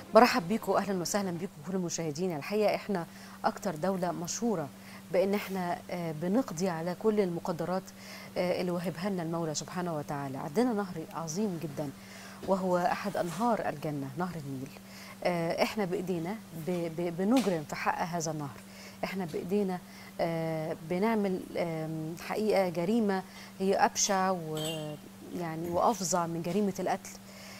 برحب بيكم اهلا وسهلا بيكم كل المشاهدين الحقيقه احنا اكتر دوله مشهوره بان احنا آه، بنقضي على كل المقدرات آه، اللي وهبها لنا المولى سبحانه وتعالى عندنا نهر عظيم جدا وهو احد انهار الجنه نهر النيل آه، احنا بايدينا ب- ب- بنجرم في حق هذا النهر احنا بايدينا آه، بنعمل آم، حقيقه جريمه هي ابشع ويعني وافظع من جريمه القتل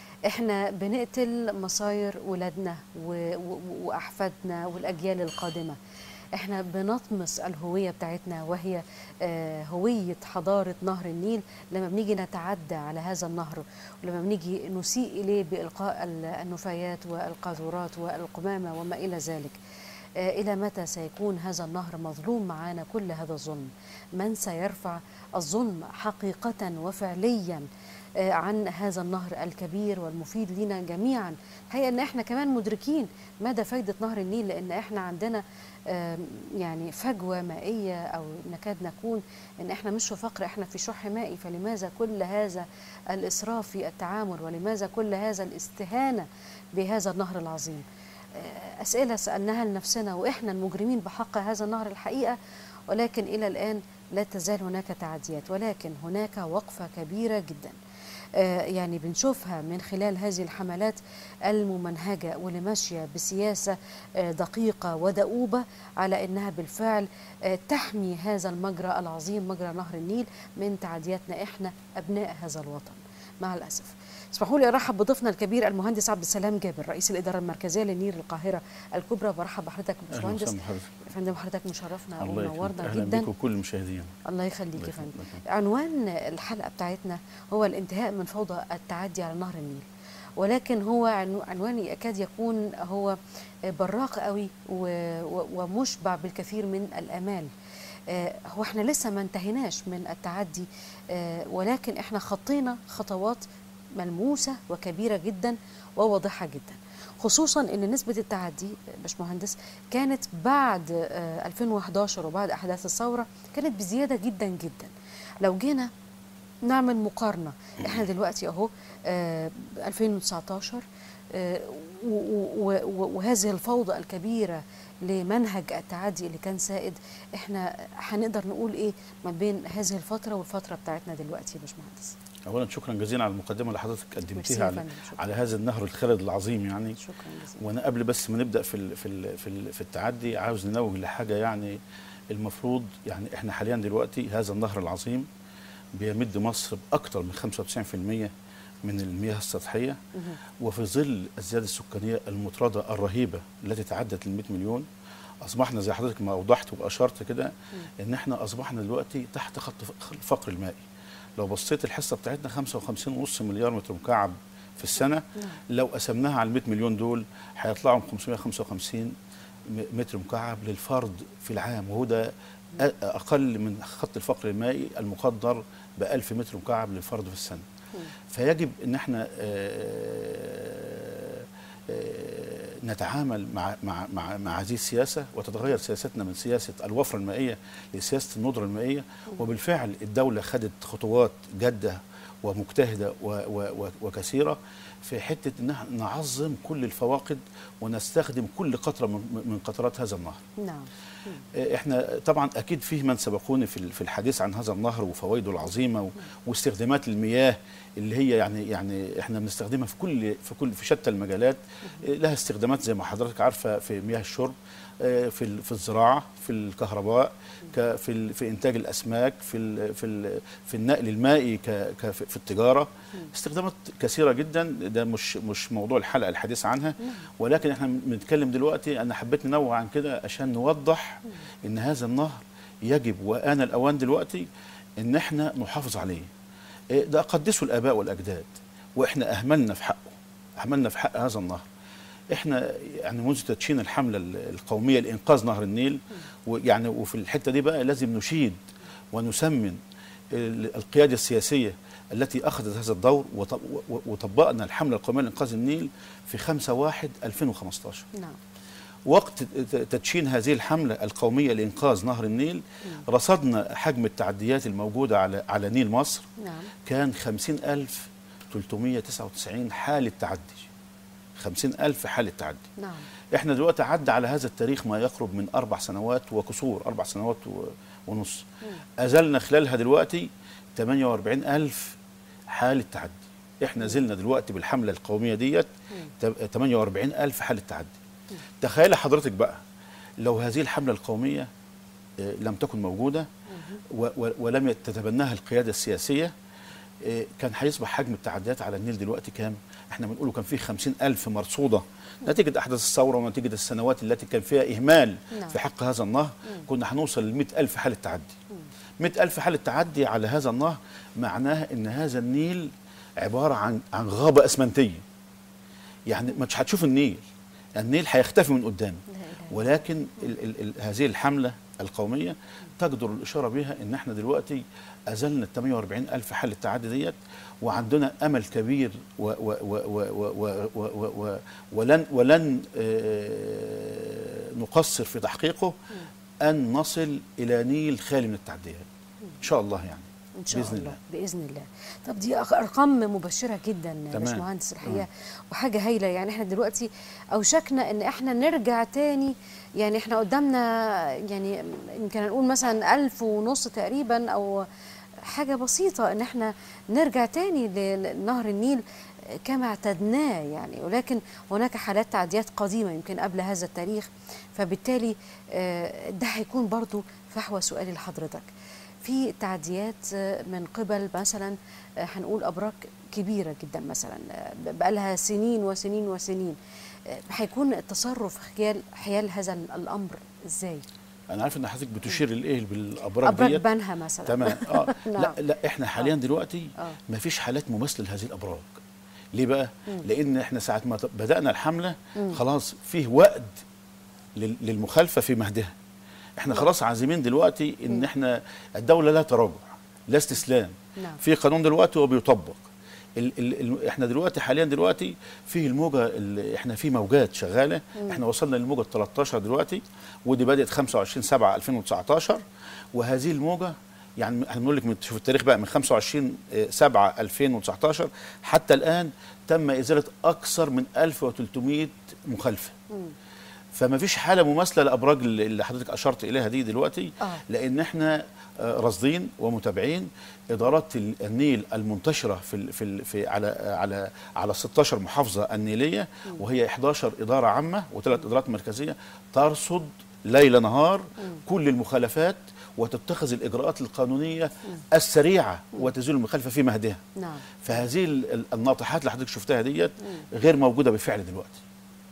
احنا بنقتل مصاير ولادنا و- و- واحفادنا والاجيال القادمه احنا بنطمس الهويه بتاعتنا وهي آه، هويه حضاره نهر النيل لما بنيجي نتعدى على هذا النهر ولما بنيجي نسيء اليه بالقاء ال- النفايات والقاذورات والقمامه وما الى ذلك آه، إلى متى سيكون هذا النهر مظلوم معانا كل هذا الظلم من سيرفع الظلم حقيقة وفعليا آه، عن هذا النهر الكبير والمفيد لنا جميعا الحقيقة ان احنا كمان مدركين مدى فايدة نهر النيل لان احنا عندنا آم، يعني فجوة مائية او نكاد نكون ان احنا مش في فقر احنا في شح مائي فلماذا كل هذا الاسراف في التعامل ولماذا كل هذا الاستهانة بهذا النهر العظيم آه، أسئلة سألناها لنفسنا وإحنا المجرمين بحق هذا النهر الحقيقة ولكن إلى الآن لا تزال هناك تعديات ولكن هناك وقفة كبيرة جدا آه، يعني بنشوفها من خلال هذه الحملات الممنهجة واللي ماشية بسياسة آه، دقيقة ودؤوبة على أنها بالفعل آه، تحمي هذا المجرى العظيم مجرى نهر النيل من تعدياتنا إحنا أبناء هذا الوطن مع الأسف اسمحوا لي ارحب بضيفنا الكبير المهندس عبد السلام جابر رئيس الاداره المركزيه للنيل القاهره الكبرى برحب بحضرتك يا اهلا باشمهندس وسهلا بحضرتك يا فندم حضرتك مشرفنا الله يكرمك ونورنا اهلا جدا بك وكل المشاهدين الله يخليك الله يا يخليك. فندم عنوان الحلقه بتاعتنا هو الانتهاء من فوضى التعدي على نهر النيل ولكن هو عنو- عنوان يكاد يكون هو براق قوي و- و- ومشبع بالكثير من الامال آه، هو احنا لسه ما انتهيناش من التعدي آه، ولكن احنا خطينا خطوات ملموسه وكبيره جدا وواضحه جدا خصوصا ان نسبه التعدي آه، باشمهندس كانت بعد آه، 2011 وبعد احداث الثوره كانت بزياده جدا جدا لو جينا نعمل مقارنه احنا دلوقتي اهو آه، 2019 آه، و- و- و- وهذه الفوضى الكبيره لمنهج التعدي اللي كان سائد احنا هنقدر نقول ايه ما بين هذه الفتره والفتره بتاعتنا دلوقتي يا باشمهندس اولا شكرا جزيلا على المقدمه اللي حضرتك ميرسي قدمتيها يا على, فندم، شكراً. على هذا النهر الخالد العظيم يعني شكرا جزيلا وانا قبل بس ما نبدا في ال في ال في, ال في التعدي عاوز ننوه لحاجه يعني المفروض يعني احنا حاليا دلوقتي هذا النهر العظيم بيمد مصر باكثر من 95% من المياه السطحيه مهم. وفي ظل الزياده السكانيه المطرده الرهيبه التي تعدت ال 100 مليون اصبحنا زي حضرتك ما اوضحت واشرت كده ان احنا اصبحنا دلوقتي تحت خط ف- الفقر المائي لو بصيت الحصه بتاعتنا 55.5 مليار متر مكعب في السنه نعم. لو قسمناها على ال 100 مليون دول هيطلعوا 555 م- متر مكعب للفرد في العام وهو ده أ- اقل من خط الفقر المائي المقدر ب 1000 متر مكعب للفرد في السنه مم. فيجب ان احنا آه، آه، نتعامل مع مع مع مع هذه السياسه وتتغير سياستنا من سياسه الوفره المائيه لسياسه الندره المائيه وبالفعل الدوله خدت خطوات جاده ومجتهده و و و وكثيره في حته ان احنا نعظم كل الفواقد ونستخدم كل قطره من من قطرات هذا النهر. نعم احنا طبعا اكيد فيه من سبقوني في ال- في الحديث عن هذا النهر وفوائده العظيمه و- واستخدامات المياه اللي هي يعني يعني احنا بنستخدمها في كل في كل في شتى المجالات اه، لها استخدامات زي ما حضرتك عارفه في مياه الشرب اه، في ال- في الزراعه في الكهرباء ك- في ال- في انتاج الاسماك في ال- في ال- في النقل المائي ك- ك- في في التجاره استخدامات كثيره جدا ده مش مش موضوع الحلقه الحديث عنها ولكن احنا بنتكلم دلوقتي انا حبيت ننوه عن كده عشان نوضح ان هذا النهر يجب وآن الأوان دلوقتي إن إحنا نحافظ عليه. إيه ده قدسه الآباء والأجداد وإحنا أهملنا في حقه. أهملنا في حق هذا النهر. إحنا يعني منذ تدشين الحملة ال- القومية لإنقاذ نهر النيل ويعني وفي الحتة دي بقى لازم نشيد ونسمن ال- القيادة السياسية التي أخذت هذا الدور وط- و- وطبقنا الحملة القومية لإنقاذ النيل في 5 1 2015 نعم وقت ت- تدشين هذه الحملة القومية لإنقاذ نهر النيل رصدنا حجم التعديات الموجودة على على نيل مصر نعم كان 50399 حالة تعدي خمسين ألف حالة تعدي نعم احنا دلوقتي عدى على هذا التاريخ ما يقرب من أربع سنوات وكسور أربع سنوات و- ونص أزلنا خلالها دلوقتي 48 ألف حالة تعدي احنا زلنا دلوقتي بالحملة القومية ديت تب- 48 ألف حالة تعدي تخيل حضرتك بقى لو هذه الحملة القومية آه، لم تكن موجودة و- و- ولم تتبناها القيادة السياسية آه، كان هيصبح حجم التعديات على النيل دلوقتي كام؟ احنا بنقوله كان فيه 50 ألف مرصودة نتيجة أحداث الثورة ونتيجة السنوات التي كان فيها إهمال نعم. في حق هذا النهر كنا هنوصل ل 100 ألف حالة تعدي 100 ألف حالة تعدي على هذا النهر معناها أن هذا النيل عبارة عن عن غابة أسمنتية يعني مش هتشوف النيل النيل هيختفي من قدامك لا إله إلا ولكن ال ال ال هذه الحملة القومية تقدر الإشارة بها إن إحنا دلوقتي أزلنا ال 48 ألف حالة تعدي ديت وعندنا أمل كبير و و و و و و و و ولن ولن آه، نقصر في تحقيقه أن نصل إلى نيل خالي من التعديات إن شاء الله يعني ان شاء بإذن الله الله. باذن الله طب دي أخ- ارقام مبشره جدا يا تمام. باشمهندس الحقيقه وحاجه هايله يعني احنا دلوقتي اوشكنا ان احنا نرجع تاني يعني احنا قدامنا يعني يمكن نقول مثلا ألف ونص تقريبا او حاجه بسيطه ان احنا نرجع تاني لنهر النيل كما اعتدناه يعني ولكن هناك حالات تعديات قديمه يمكن قبل هذا التاريخ فبالتالي آه، ده هيكون برضو فحوى سؤالي لحضرتك في تعديات من قبل مثلا هنقول ابراج كبيره جدا مثلا بقى لها سنين وسنين وسنين هيكون التصرف حيال حيال هذا الامر ازاي؟ أنا عارف إن حضرتك بتشير لإيه بالأبراج ابراج ديت بنها مثلا تمام اه نعم. لا لا احنا حاليا دلوقتي آه. ما فيش حالات مماثله لهذه الابراج ليه بقى لان احنا ساعه ما ت- بدانا الحمله خلاص فيه وقت لل- للمخالفه في مهدها احنا خلاص عازمين دلوقتي ان احنا الدوله لا تراجع لا استسلام نعم. في قانون دلوقتي وبيطبق ال ال ال احنا دلوقتي حاليا دلوقتي فيه الموجه ال- احنا في موجات شغاله احنا وصلنا للموجه ال 13 دلوقتي ودي بدات 25 7 2019 وهذه الموجه يعني هنقول لك من شوف التاريخ بقى من 25 7 2019 حتى الان تم ازاله اكثر من 1300 مخالفه فما فيش حاله مماثله لابراج اللي اللي حضرتك اشرت اليها دي دلوقتي آه. لان احنا آه، راصدين ومتابعين ادارات ال- النيل المنتشره في ال في ال في على على على 16 محافظه النيليه وهي 11 اداره عامه وثلاث ادارات مركزيه ترصد ليل نهار كل المخالفات وتتخذ الاجراءات القانونيه السريعه وتزيل المخالفه في مهدها نعم فهذه ال- ال- الناطحات اللي حضرتك شفتها ديت غير موجوده بالفعل دلوقتي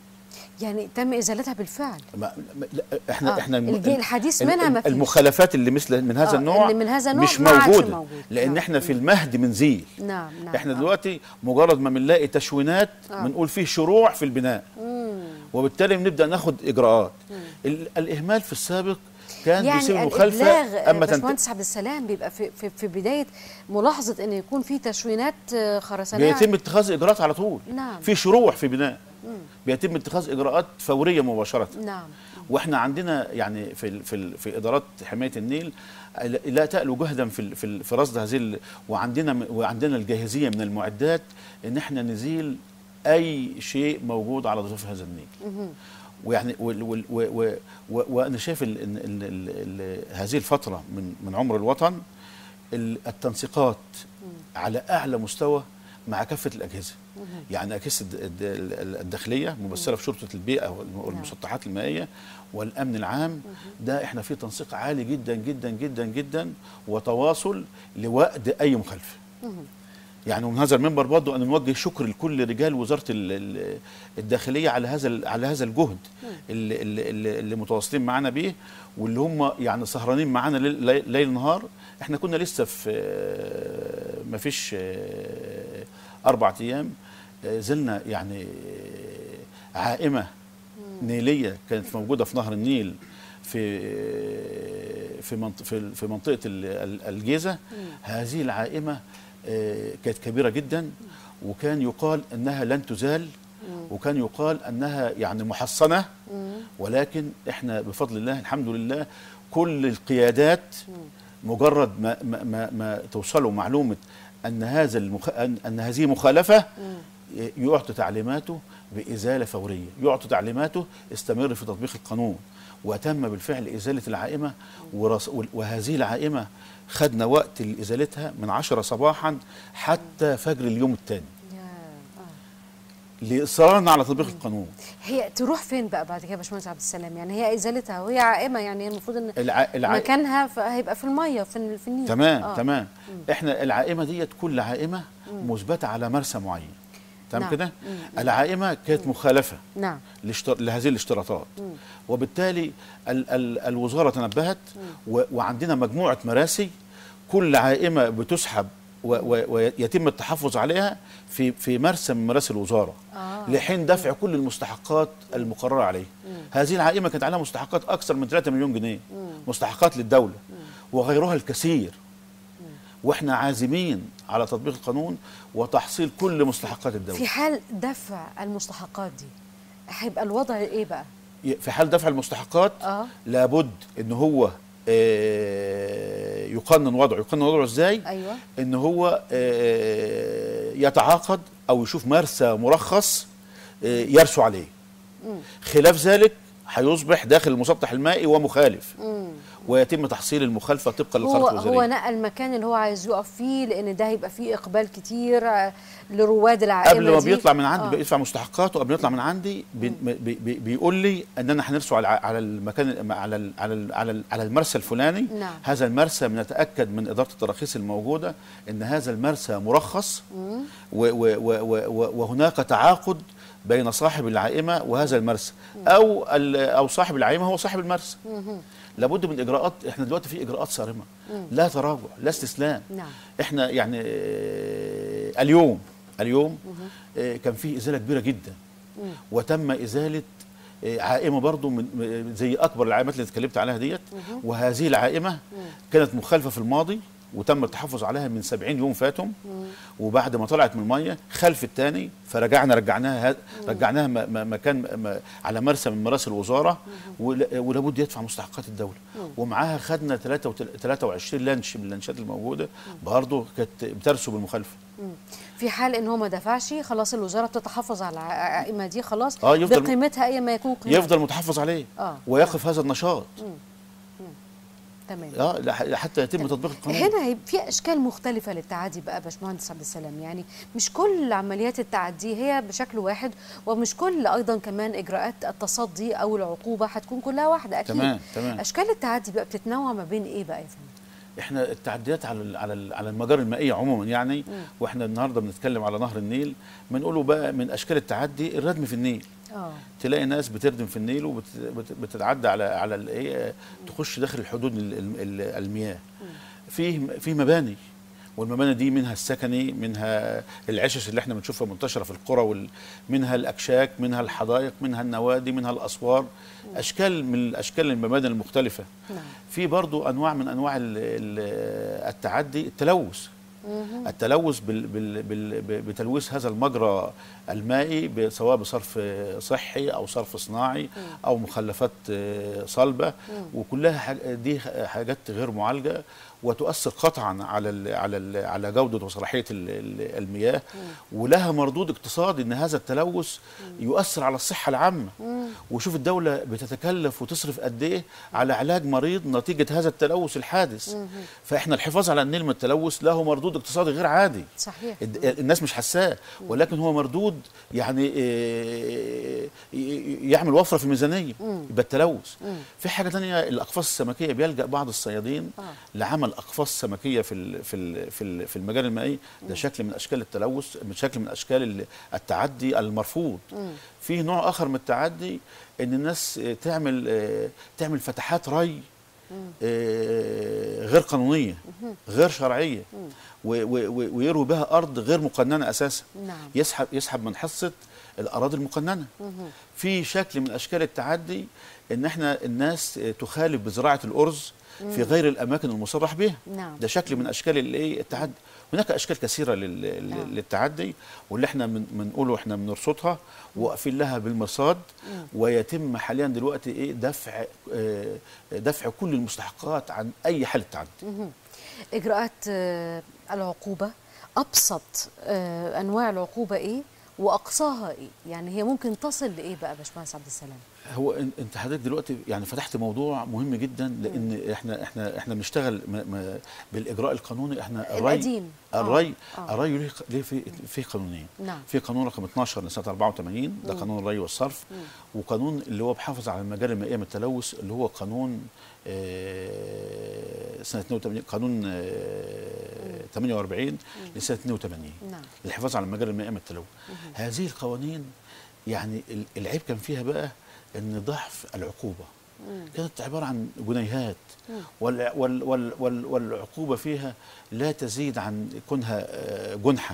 يعني تم ازالتها بالفعل ما ما- لا احنا آه، احنا الم- الجيل الحديث ال- منها ال- ما فيش. المخالفات اللي مثل من هذا آه، النوع اللي من هذا النوع مش ما عادش موجوده موجود. لان نعم. احنا في المهد بنزيل نعم نعم احنا آه. دلوقتي مجرد ما بنلاقي تشوينات آه. بنقول فيه شروع في البناء وبالتالي بنبدا ناخد اجراءات ال- الاهمال في السابق كان يعني بيسيب الابلاغ المخالفه اما تنت... باشمهندس عبد السلام بيبقى في, في, في بدايه ملاحظه ان يكون في تشوينات آه، خرسانيه بيتم اتخاذ اجراءات على طول نعم. في شروع في بناء بيتم اتخاذ اجراءات فوريه مباشره نعم واحنا عندنا يعني في ال- في ال- في ادارات حمايه النيل لا تألو جهدا في ال- في ال- في رصد هذه ال- وعندنا م- وعندنا الجاهزيه من المعدات ان احنا نزيل اي شيء موجود على ضفاف هذا النيل ويعني وال- وال- و- و- و- وانا شايف ال ال ال ال ال هذه الفتره من من عمر الوطن ال- التنسيقات على اعلى مستوى مع كافه الاجهزه يعني اجهزه الد- الد- الداخليه ممثله في شرطه البيئه والم- والمسطحات المائيه والامن العام ده احنا في تنسيق عالي جدا جدا جدا جدا وتواصل لوقت اي مخالفه يعني ومن هذا المنبر برضه ان نوجه شكر لكل رجال وزاره ال- ال- الداخليه على هذا ال- على هذا الجهد اللي, اللي, اللي- اللي متواصلين معانا بيه واللي هم يعني سهرانين معانا ليل, ليل- ليل نهار احنا كنا لسه في آه، ما فيش آه، اربع ايام آه، زلنا يعني آه، عائمه نيليه كانت موجوده في نهر النيل في في منطقه في في منطقه ال- ال- الجيزه هذه العائمه آه، كانت كبيره جدا وكان يقال انها لن تزال وكان يقال انها يعني محصنه ولكن احنا بفضل الله الحمد لله كل القيادات مجرد ما ما ما, ما توصلوا معلومه ان هذا المخ... ان, أن هذه مخالفه يعطي تعليماته بازاله فوريه يعطي تعليماته استمر في تطبيق القانون وتم بالفعل ازاله العائمه ورس- وهذه العائمه خدنا وقت لازالتها من عشرة صباحا حتى فجر اليوم الثاني يا آه. لاصرارنا على تطبيق القانون هي تروح فين بقى بعد كده يا باشمهندس عبد السلام يعني هي ازالتها وهي عائمه يعني هي المفروض ان الع... الع... مكانها ف- هيبقى في الميه في, ال- في النيل تمام آه. آه. تمام احنا العائمه ديت كل عائمه مثبته على مرسى معين تمام نعم. كده العائمه كانت مخالفه نعم لاشتر... لهذه الاشتراطات وبالتالي ال... ال... الوزاره تنبهت و... وعندنا مجموعه مراسي كل عائمه بتسحب و... و... ويتم التحفظ عليها في في مرسى من مراسي الوزاره آه. لحين دفع كل المستحقات المقرره عليه هذه العائمه كانت عليها مستحقات اكثر من 3 مليون جنيه مستحقات للدوله وغيرها الكثير واحنا عازمين على تطبيق القانون وتحصيل كل مستحقات الدوله في حال دفع المستحقات دي هيبقى الوضع ايه بقى في حال دفع المستحقات اه لابد ان هو آه، يقنن وضعه يقنن وضعه ازاي ايوه ان هو آه، يتعاقد او يشوف مرسى مرخص آه، يرسو عليه خلاف ذلك هيصبح داخل المسطح المائي ومخالف مم. ويتم تحصيل المخالفه طبقا هو للخريطه هو الوزاريه نقى المكان اللي هو عايز يقف فيه لان ده هيبقى فيه اقبال كتير آه، لرواد العائله قبل ما دي. بيطلع من عندي آه. بيدفع مستحقاته قبل ما يطلع من عندي بي بي بي بيقول لي ان انا هنرسو على على المكان على ال- على ال- على ال- على المرسى الفلاني نعم. هذا المرسى بنتاكد من اداره التراخيص الموجوده ان هذا المرسى مرخص و و و و و وهناك تعاقد بين صاحب العائمه وهذا المرسى او ال- او صاحب العائمه هو صاحب المرسى لابد من اجراءات احنا دلوقتي في اجراءات صارمه لا تراجع لا استسلام نعم احنا يعني آه، اليوم اليوم آه، كان في ازاله كبيره جدا وتم ازاله آه، عائمه برضو من م- زي اكبر العائمات اللي اتكلمت عليها ديت وهذه العائمه كانت مخالفه في الماضي وتم التحفظ عليها من 70 يوم فاتهم وبعد ما طلعت من الميه خلف الثاني فرجعنا رجعناها هاد- رجعناها م- م- مكان م- على مرسى من مراسي الوزاره ول- ولابد يدفع مستحقات الدوله ومعاها خدنا 23 لانش من اللانشات الموجوده برضه كانت بترسب المخالفه في حال ان هو ما دفعش خلاص الوزاره بتتحفظ على العائمه دي خلاص آه، يفضل- بقيمتها اي ما يكون قيمتها يفضل متحفظ عليه اه ويقف هذا النشاط تمام اه لح- حتى يتم تطبيق القانون هنا هيبقى في اشكال مختلفه للتعدي بقى باشمهندس عبد السلام يعني مش كل عمليات التعدي هي بشكل واحد ومش كل ايضا كمان اجراءات التصدي او العقوبه هتكون كلها واحده اكيد تمام تمام اشكال التعدي بقى بتتنوع ما بين ايه بقى يا فندم احنا التعديات على ال- على ال- على المجاري المائيه عموما يعني واحنا النهارده بنتكلم على نهر النيل بنقوله بقى من اشكال التعدي الردم في النيل اه تلاقي ناس بتردم في النيل وبتتعدى على على ال- ايه تخش داخل الحدود ال- ال- ال- المياه في في مباني والمباني دي منها السكني منها العشش اللي احنا بنشوفها منتشره في القرى وال- منها الاكشاك منها الحدائق منها النوادي منها الاسوار اشكال من الاشكال المباني المختلفه نعم في برضو انواع من انواع ال- ال- التعدي التلوث مهم. التلوث بال بال بال بتلويث هذا المجرى المائي ب- سواء بصرف صحي او صرف صناعي او مخلفات آه، صلبه وكلها حاج- دي حاجات غير معالجه وتؤثر قطعا على ال على ال على جوده وصلاحيه ال- ال- المياه ولها مردود اقتصادي ان هذا التلوث يؤثر على الصحه العامه وشوف الدوله بتتكلف وتصرف قد ايه على علاج مريض نتيجه هذا التلوث الحادث فاحنا الحفاظ على النيل من التلوث له مردود اقتصادي غير عادي صحيح الد- الناس مش حساه ولكن هو مردود يعني آه، ي- يعمل وفره في الميزانيه يبقى التلوث في حاجه تانية الاقفاص السمكيه بيلجا بعض الصيادين آه. لعمل اقفاص سمكيه في ال- في ال- في ال- في المجال المائي ده شكل من اشكال التلوث من شكل من اشكال ال- التعدي المرفوض في نوع اخر من التعدي ان الناس آه، تعمل آه، تعمل فتحات ري آه، غير قانونيه غير شرعيه و- و- و- ويروي بها ارض غير مقننه اساسا نعم يسحب يسحب من حصه الاراضي المقننه مهم. في شكل من اشكال التعدي ان احنا الناس آه، تخالف بزراعه الارز في غير الاماكن المصرح بها نعم ده شكل من اشكال الايه التعدي هناك اشكال كثيره لل- نعم. للتعدي واللي احنا من- بنقوله احنا بنرصدها واقفين لها بالمرصاد ويتم حاليا دلوقتي ايه دفع آه، دفع كل المستحقات عن اي حاله تعدي مهم. اجراءات آه، العقوبه ابسط آه، انواع العقوبه ايه واقصاها ايه يعني هي ممكن تصل لايه بقى يا باشمهندس عبد السلام هو إن- انت حضرتك دلوقتي يعني فتحت موضوع مهم جدا لان احنا احنا احنا بنشتغل م- م- بالاجراء القانوني احنا الري القديم. آه، الري آه. الري ليه ليه في في قانونين نعم. في قانون رقم 12 لسنه 84 ده قانون الري والصرف وقانون اللي هو بيحافظ على المجال المائيه من التلوث اللي هو قانون آه، سنه 82 قانون آه، 48 لسنه 82 نعم. للحفاظ على المجال المائي من التلوث هذه القوانين يعني ال- العيب كان فيها بقى ان ضعف العقوبه كانت عباره عن جنيهات وال وال وال وال والعقوبه فيها لا تزيد عن كونها آه، جنحه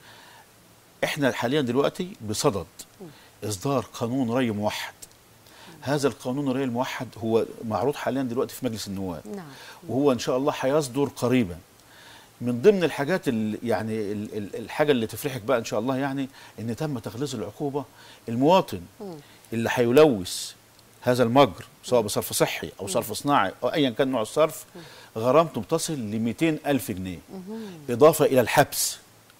احنا حاليا دلوقتي بصدد اصدار قانون ري موحد هذا القانون الري الموحد هو معروض حاليا دلوقتي في مجلس النواب نعم. وهو ان شاء الله هيصدر قريبا من ضمن الحاجات اللي يعني ال- ال- الحاجه اللي تفرحك بقى ان شاء الله يعني ان تم تغليظ العقوبه المواطن اللي هيلوث هذا المجر سواء بصرف صحي او صرف صناعي او ايا كان نوع الصرف غرامته بتصل ل 200 الف جنيه اضافه الى الحبس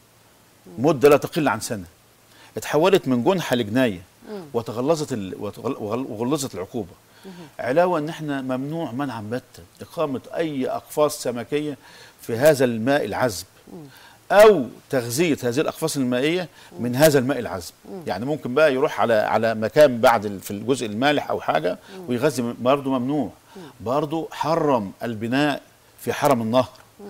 مده لا تقل عن سنه اتحولت من جنحه لجنايه وتغلظت ال... وتغل- وغل- وغلظت العقوبه علاوه ان احنا ممنوع منعا باتا اقامه اي اقفاص سمكيه في هذا الماء العذب او تغذيه هذه الاقفاص المائيه من هذا الماء العذب يعني ممكن بقى يروح على على مكان بعد ال- في الجزء المالح او حاجه ويغذي برضه ممنوع برضه حرم البناء في حرم النهر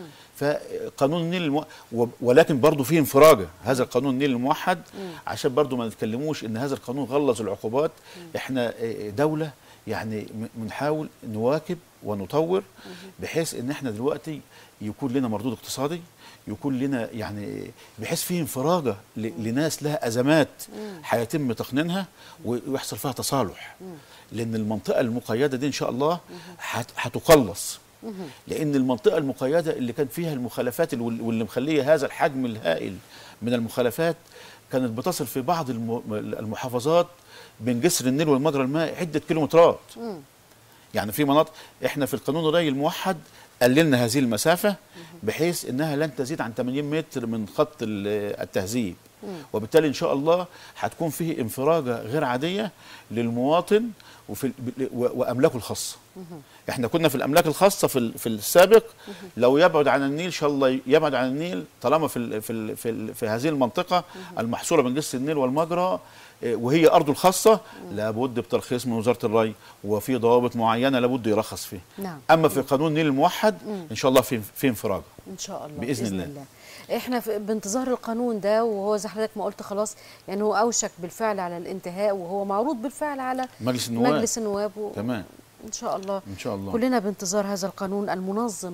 فقانون النيل المو... و- ولكن برضه فيه انفراجه هذا القانون النيل الموحد عشان برضه ما نتكلموش ان هذا القانون غلظ العقوبات احنا آه، دوله يعني م- بنحاول نواكب ونطور بحيث ان احنا دلوقتي يكون لنا مردود اقتصادي يكون لنا يعني بحيث فيه انفراجه ل- لناس لها ازمات هيتم تقنينها و- ويحصل فيها تصالح لان المنطقه المقيده دي ان شاء الله هت- هتقلص لان المنطقه المقيده اللي كان فيها المخالفات اللي- واللي مخليه هذا الحجم الهائل من المخالفات كانت بتصل في بعض الم- المحافظات بين جسر النيل والمجرى المائي عده كيلومترات يعني في مناطق احنا في القانون الري الموحد قللنا هذه المسافه بحيث انها لن تزيد عن 80 متر من خط ال- التهذيب وبالتالي ان شاء الله هتكون فيه انفراجه غير عاديه للمواطن وفي ال- و- واملاكه الخاصه احنا كنا في الاملاك الخاصه في ال- في السابق لو يبعد عن النيل ان شاء الله يبعد عن النيل طالما في ال في ال في, ال في هذه المنطقه المحصوره من جسر النيل والمجرى إيه، وهي ارضه الخاصه لابد بترخيص من وزاره الري وفي ضوابط معينه لابد يرخص فيها نعم. اما في قانون النيل الموحد ان شاء الله في في انفراج ان شاء الله بإذن الله. الله. احنا في بانتظار القانون ده وهو زي حضرتك ما قلت خلاص يعني هو اوشك بالفعل على الانتهاء وهو معروض بالفعل على مجلس النواب مجلس النواب و... تمام ان شاء الله ان شاء الله كلنا بانتظار هذا القانون المنظم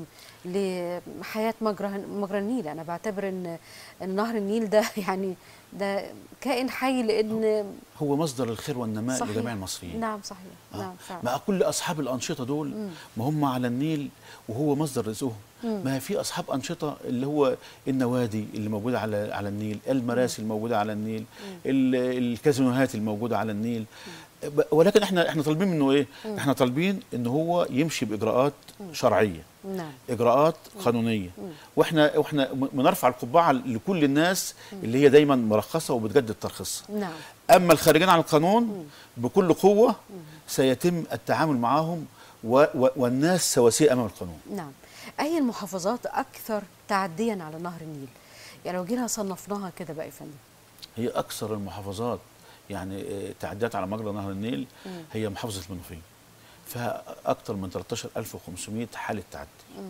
لحياه مجرى مجرى النيل انا بعتبر ان ان نهر النيل ده يعني ده كائن حي لان هو مصدر الخير والنماء صحيح. لجميع المصريين نعم صحيح آه. نعم فعلا مع كل اصحاب الانشطه دول ما هم على النيل وهو مصدر رزقهم ما في اصحاب انشطه اللي هو النوادي اللي موجوده على على النيل المراسي الموجوده على النيل ال- الكازينوهات الموجوده على النيل ب- ولكن احنا احنا طالبين منه ايه احنا طالبين ان هو يمشي باجراءات شرعيه نعم اجراءات قانونيه واحنا واحنا م- بنرفع القبعه لكل الناس اللي هي دايما مرخصه وبتجدد ترخيصها نعم اما الخارجين عن القانون بكل قوه سيتم التعامل معهم و و والناس سواسيه امام القانون نعم اي المحافظات اكثر تعديا على نهر النيل يعني لو جينا صنفناها كده بقى يا فندم هي اكثر المحافظات يعني آه، تعديات على مجرى نهر النيل هي محافظه المنوفيه فيها اكثر من 13500 حاله تعدي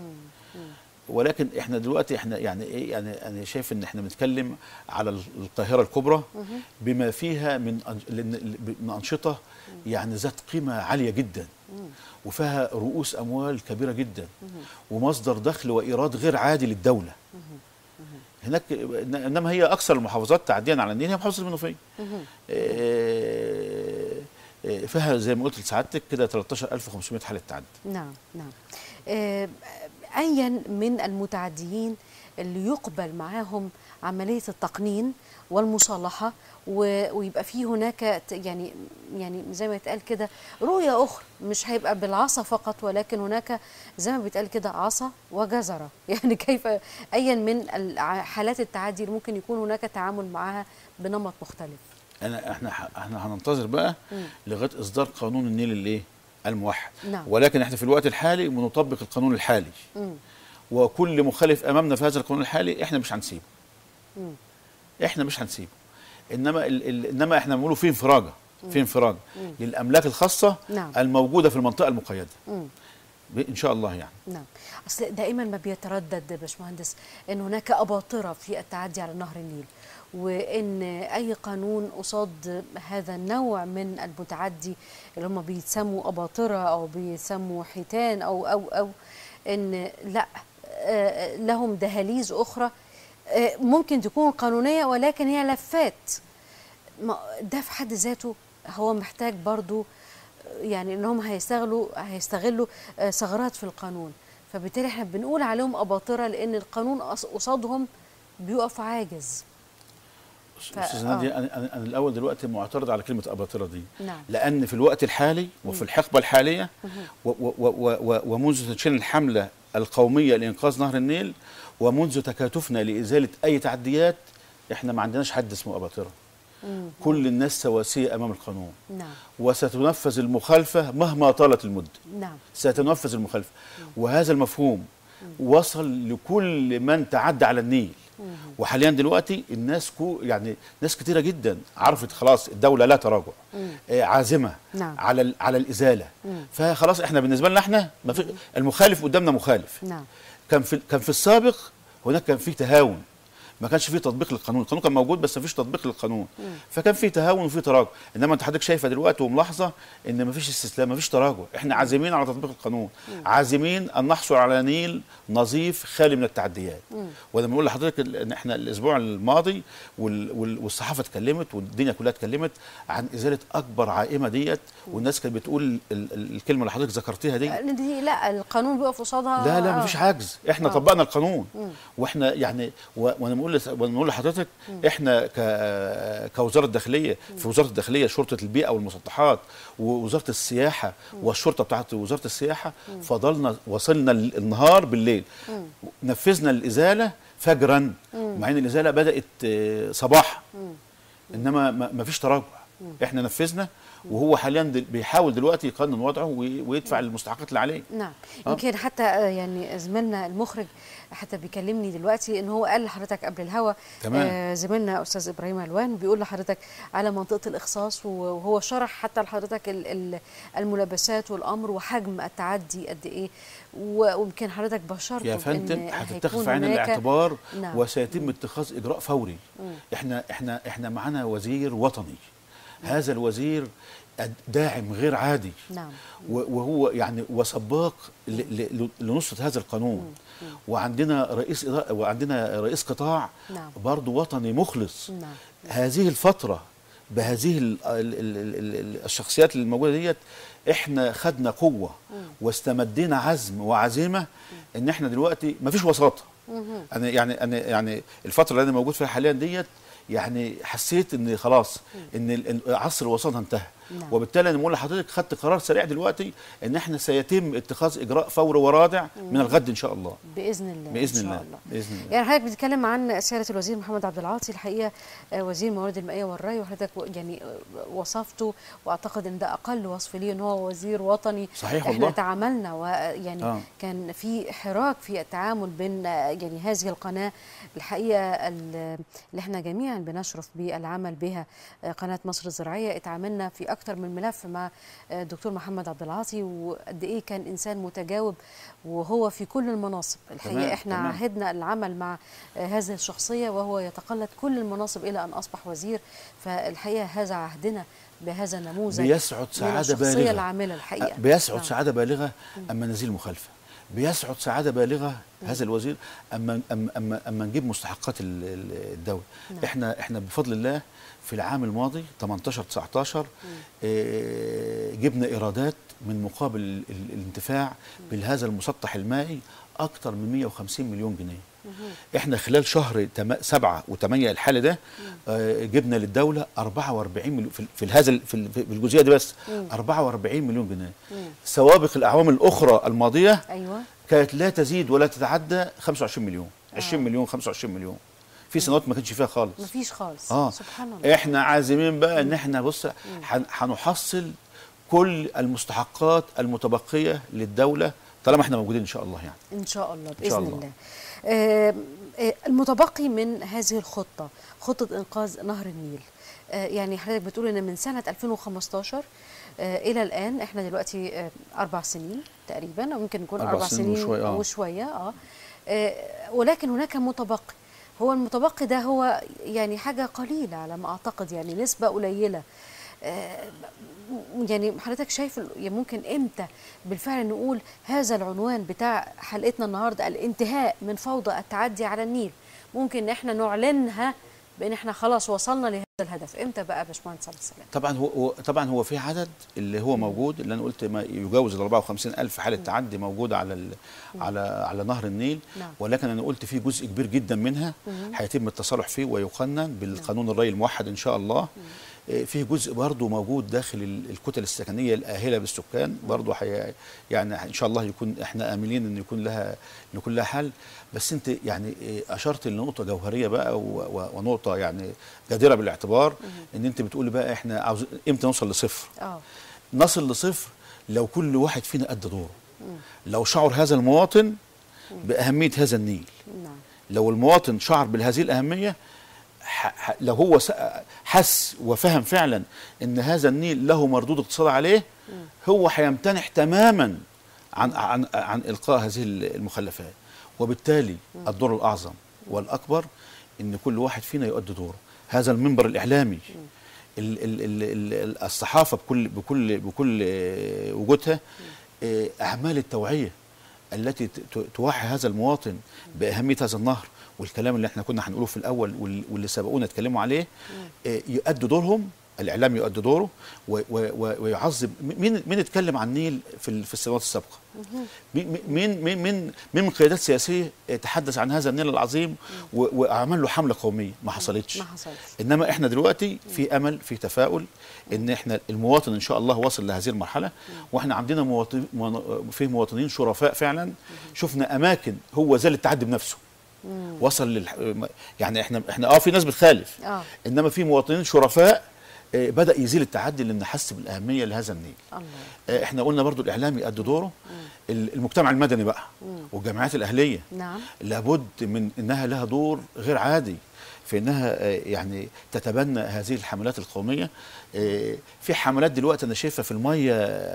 ولكن احنا دلوقتي احنا يعني ايه يعني انا شايف ان احنا بنتكلم على ال- القاهره الكبرى بما فيها من أن- لأن- من انشطه يعني ذات قيمه عاليه جدا وفيها رؤوس اموال كبيره جدا ومصدر دخل وايراد غير عادي للدوله هناك انما هي اكثر المحافظات تعديا على النيل هي محافظه المنوفيه آه، آه، فيها زي ما قلت لسعادتك كده 13500 حاله تعدي نعم نعم آه، ايا من المتعديين اللي يقبل معاهم عمليه التقنين والمصالحه و- ويبقى في هناك ت- يعني يعني زي ما يتقال كده رؤيه اخرى مش هيبقى بالعصا فقط ولكن هناك زي ما بيتقال كده عصا وجزره يعني كيف ايا من الع- حالات التعدي اللي ممكن يكون هناك تعامل معها بنمط مختلف انا احنا ح- احنا هننتظر بقى لغايه اصدار قانون النيل الايه الموحد نعم. ولكن احنا في الوقت الحالي بنطبق القانون الحالي مم. وكل مخالف امامنا في هذا القانون الحالي احنا مش هنسيبه مم. احنا مش هنسيبه انما ال ال انما احنا بنقوله في انفراجه في انفراجه للاملاك الخاصه نعم. الموجوده في المنطقه المقيده مم. ب- ان شاء الله يعني نعم اصل دائما ما بيتردد يا باشمهندس ان هناك اباطره في التعدي على نهر النيل وان اي قانون قصاد هذا النوع من المتعدي اللي هم بيتسموا اباطره او بيسموا حيتان او او او ان لا آه، لهم دهاليز اخرى آه، ممكن تكون قانونيه ولكن هي لفات ما- ده في حد ذاته هو محتاج برضو يعني ان هم هيستغلوا هيستغلوا آه، ثغرات في القانون فبالتالي احنا بنقول عليهم اباطره لان القانون أص- قصادهم بيقف عاجز ف- استاذ آه. ناديه انا انا أنا الاول دلوقتي معترض على كلمه اباطره دي نعم. لان في الوقت الحالي وفي الحقبه الحاليه و- و- و- و- ومنذ تدشين الحمله القوميه لانقاذ نهر النيل ومنذ تكاتفنا لازاله اي تعديات احنا ما عندناش حد اسمه اباطره مم. كل الناس سواسيه امام القانون نعم وستنفذ المخالفه مهما طالت المده نعم ستنفذ المخالفه وهذا المفهوم وصل لكل من تعدى على النيل وحاليا دلوقتي الناس كو يعني ناس كتيره جدا عرفت خلاص الدوله لا تراجع آه عازمه نعم. على ال- على الازاله فخلاص احنا بالنسبه لنا احنا ما في المخالف قدامنا مخالف نعم كان في كان في السابق هناك كان في تهاون ما كانش في تطبيق للقانون القانون كان موجود بس ما فيش تطبيق للقانون فكان في تهاون وفي تراجع انما انت حضرتك شايفه دلوقتي وملاحظه ان ما فيش استسلام ما فيش تراجع احنا عازمين على تطبيق القانون عازمين ان نحصل على نيل نظيف خالي من التعديات وانا بقول لحضرتك ال- ان احنا الاسبوع الماضي وال- وال- والصحافه اتكلمت والدنيا كلها اتكلمت عن ازاله اكبر عائمه ديت والناس كانت بتقول ال- ال- الكلمه اللي حضرتك ذكرتيها دي لأن دي لا القانون بيقف قصادها لا لا آه. مفيش عجز احنا آه. طبقنا القانون واحنا يعني و- وانا بقول لس- وانا بقول لحضرتك احنا ك- كوزاره الداخليه في وزاره الداخليه شرطه البيئه والمسطحات ووزاره السياحه والشرطه بتاعت وزاره السياحه فضلنا وصلنا ال- النهار بالليل نفذنا الازاله فجرا مع ان الازاله بدات آه، صباحا انما ما ما فيش تراجع احنا نفذنا وهو حاليا دل- بيحاول دلوقتي يقنن وضعه وي- ويدفع المستحقات اللي عليه نعم آه. يمكن حتى آه، يعني زميلنا المخرج حتى بيكلمني دلوقتي ان هو قال لحضرتك قبل الهوا تمام. آه زميلنا استاذ ابراهيم علوان بيقول لحضرتك على منطقه الاخصاص وهو شرح حتى لحضرتك ال- ال- الملابسات والامر وحجم التعدي قد ايه و- ويمكن حضرتك بشرت يا بإن فندم هيكون هتتخذ في عين هناك- الاعتبار نعم. وسيتم اتخاذ اجراء فوري احنا احنا احنا معانا وزير وطني هذا الوزير داعم غير عادي نعم و- وهو يعني وسباق ل- ل- لنصرة هذا القانون وعندنا رئيس إدارة وعندنا رئيس قطاع نعم. برضه وطني مخلص نعم. هذه الفترة بهذه ال ال ال ال ال الشخصيات اللي موجودة ديت احنا خدنا قوة واستمدينا عزم وعزيمة ان احنا دلوقتي مفيش وساطة انا يعني انا يعني الفترة اللي انا موجود فيها حاليا ديت يعني حسيت ان خلاص ان ال- إن عصر الوساطة انتهى نعم. وبالتالي انا بقول لحضرتك خدت قرار سريع دلوقتي ان احنا سيتم اتخاذ اجراء فوري ورادع من الغد ان شاء الله باذن الله باذن إن شاء الله باذن الله يعني حضرتك بتتكلم عن سيادة الوزير محمد عبد العاطي الحقيقة آه، وزير الموارد المائية والري وحضرتك و- يعني آه، وصفته واعتقد ان ده اقل وصف ليه ان هو وزير وطني صحيح احنا والله. تعاملنا ويعني آه. آه. كان في حراك في التعامل بين آه، يعني هذه القناة الحقيقة ال- اللي احنا جميعا بنشرف بالعمل بها آه، قناة مصر الزراعية اتعاملنا في اكتر من ملف مع آه، الدكتور محمد عبد العاطي وقد ايه كان انسان متجاوب وهو في كل المناصب الحقيقة تمام، احنا تمام. عهدنا العمل مع آه، هذه الشخصية وهو يتقلد كل المناصب إلى أن أصبح وزير فالحقيقة هذا عهدنا بهذا النموذج بيسعد من سعادة الشخصية بالغة العاملة الحقيقة بيسعد نعم. سعادة بالغة أما نزيل مخالفة بيسعد سعادة بالغة هذا الوزير أما أما أما, أما نجيب مستحقات ال- ال- الدولة نعم. احنا احنا بفضل الله في العام الماضي 18 19 اه جبنا ايرادات من مقابل ال- ال- الانتفاع بهذا المسطح المائي اكثر من 150 مليون جنيه احنا خلال شهر تم- سبعة وثمانية الحالة ده آه، جبنا للدولة 44 مليون في, في هذا ال- في ال- في الجزئية دي بس 44 مليون جنيه سوابق الأعوام الأخرى الماضية ايوه كانت لا تزيد ولا تتعدى 25 مليون 20 مليون 25 مليون في سنوات ما كانش فيها خالص مفيش خالص اه سبحان الله احنا عازمين بقى ان احنا بص هن- هنحصل كل المستحقات المتبقيه للدوله طالما احنا موجودين ان شاء الله يعني ان شاء الله إن باذن شاء الله, الله. الله. آه آه المتبقي من هذه الخطه خطه انقاذ نهر النيل آه يعني حضرتك بتقول ان من سنه 2015 آه الى الان احنا دلوقتي آه اربع سنين تقريبا او ممكن نكون أربع اربع سنين سنين وشوية، آه. وشويه اه آه، ولكن هناك متبقي هو المتبقي ده هو يعني حاجه قليله على ما اعتقد يعني نسبه قليله آه، يعني حضرتك شايف ال- يعني ممكن امتى بالفعل نقول هذا العنوان بتاع حلقتنا النهارده الانتهاء من فوضى التعدي على النيل ممكن ان احنا نعلنها بان احنا خلاص وصلنا لهذا الهدف امتى بقى يا باشمهندس عبد السلام طبعا هو هو- طبعا هو في عدد اللي هو موجود اللي انا قلت ما يجاوز ال 54 الف حاله تعدي موجوده على ال على على نهر النيل نعم. ولكن انا قلت في جزء كبير جدا منها هيتم التصالح فيه ويقنن بالقانون الري الموحد ان شاء الله آه، فيه جزء برضه موجود داخل ال- الكتل السكنيه الاهله بالسكان برضه حي يعني ان شاء الله يكون احنا املين ان يكون لها ان يكون لها حل بس انت يعني آه، اشرت لنقطه جوهريه بقى و- و- ونقطه يعني جديره بالاعتبار ان انت بتقولي بقى احنا عاوز امتى نوصل لصفر اه نصل لصفر لو كل واحد فينا أدى دوره لو شعر هذا المواطن بأهمية هذا النيل نعم لو المواطن شعر بهذه الأهمية ح- ح- لو هو س- حس وفهم فعلا ان هذا النيل له مردود اقتصادي عليه هو هيمتنع تماما عن عن عن القاء هذه المخلفات وبالتالي الدور الاعظم والاكبر ان كل واحد فينا يؤدي دوره هذا المنبر الاعلامي ال- ال- ال- ال- الصحافه بكل بكل بكل آه، وجودها آه، اعمال التوعيه التي ت- ت- توعي هذا المواطن باهميه هذا النهر والكلام اللي احنا كنا هنقوله في الاول وال- واللي سبقونا اتكلموا عليه آه، يؤدوا دورهم الاعلام يؤدي دوره و- و- و- ويعظم مين مين اتكلم عن النيل في ال- في السنوات السابقه مين مين مين مين مين من قيادات سياسيه تحدث عن هذا النيل العظيم و- وعمل له حمله قوميه ما حصلتش ما حصلش انما احنا دلوقتي في امل في تفاؤل ان احنا المواطن ان شاء الله وصل لهذه المرحله واحنا عندنا مواطن مواطن- في مواطنين شرفاء فعلا شفنا اماكن هو زال التعدي بنفسه وصل لل يعني احنا احنا اه في ناس بتخالف اه انما في مواطنين شرفاء آه، بدا يزيل التعدي لان حس بالاهميه لهذا النيل الله آه، احنا قلنا برضو الاعلام يؤدي دوره ال- المجتمع المدني بقى والجمعيات الاهليه نعم لابد من انها لها دور غير عادي في انها آه، يعني تتبنى هذه الحملات القوميه آه، في حملات دلوقتي انا شايفها في الميه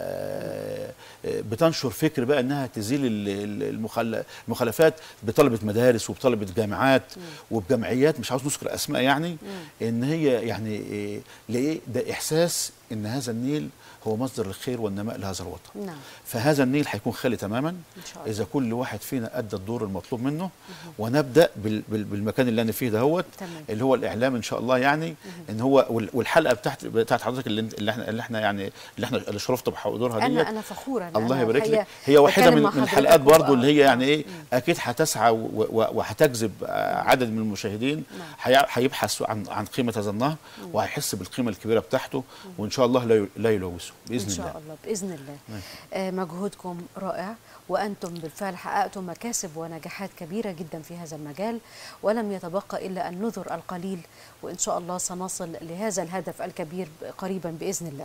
آه، آه، بتنشر فكر بقى انها تزيل ال- ال- المخل- المخالفات بطلبه مدارس وبطلبه جامعات وبجمعيات مش عاوز نذكر اسماء يعني ان هي يعني آه، ليه ده احساس ان هذا النيل هو مصدر الخير والنماء لهذا الوطن نعم فهذا النيل هيكون خالي تماما ان شاء الله اذا كل واحد فينا ادى الدور المطلوب منه ونبدا بال بال بالمكان اللي انا فيه دهوت تمام. اللي هو الاعلام ان شاء الله يعني ان هو وال- والحلقه بتاعت بتاعت حضرتك اللي, انت- اللي احنا اللي احنا يعني اللي احنا اللي شرفت بحضورها ديت انا انا فخوره إن الله أنا يبارك الحقيقة لك هي واحده بتكلم من, مع من الحلقات حضرتك برضو وبقى- اللي هي يعني آه. ايه اكيد هتسعى و- و- وهتجذب آه، عدد من المشاهدين هي- هيبحث عن عن قيمه هذا النهر وهيحس بالقيمه الكبيره بتاعته وان شاء الله لا ي- لا يلوثه باذن إن شاء الله الله بإذن الله آه مجهودكم رائع وأنتم بالفعل حققتم مكاسب ونجاحات كبيرة جدا في هذا المجال ولم يتبقى إلا أن نذر القليل وإن شاء الله سنصل لهذا الهدف الكبير قريبا بإذن الله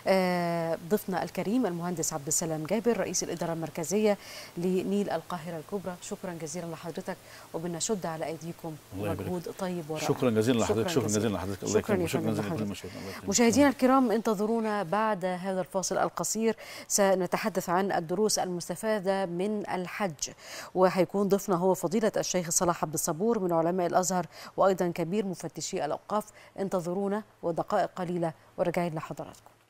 آه ضيفنا الكريم المهندس عبد السلام جابر رئيس الإدارة المركزية لنيل القاهرة الكبرى شكرا جزيلا لحضرتك وبنشد على أيديكم الله يبارك مجهود طيب ورائع شكرا جزيلا لحضرتك شكراً شكرا جزيلا لحضرتك الله شكرا يا يكرمك شكرا فندم جزيلا لكل لحضرتك. المشاهدين الله يكرمك. مشاهدينا الكرام انتظرونا بعد هذا الفاصل القصير سنتحدث عن الدروس المستفادة من الحج وهيكون ضيفنا هو فضيلة الشيخ صلاح عبد الصبور من علماء الأزهر وأيضا كبير مفتشي الأوقاف انتظرونا ودقائق قليلة وراجعين لحضراتكم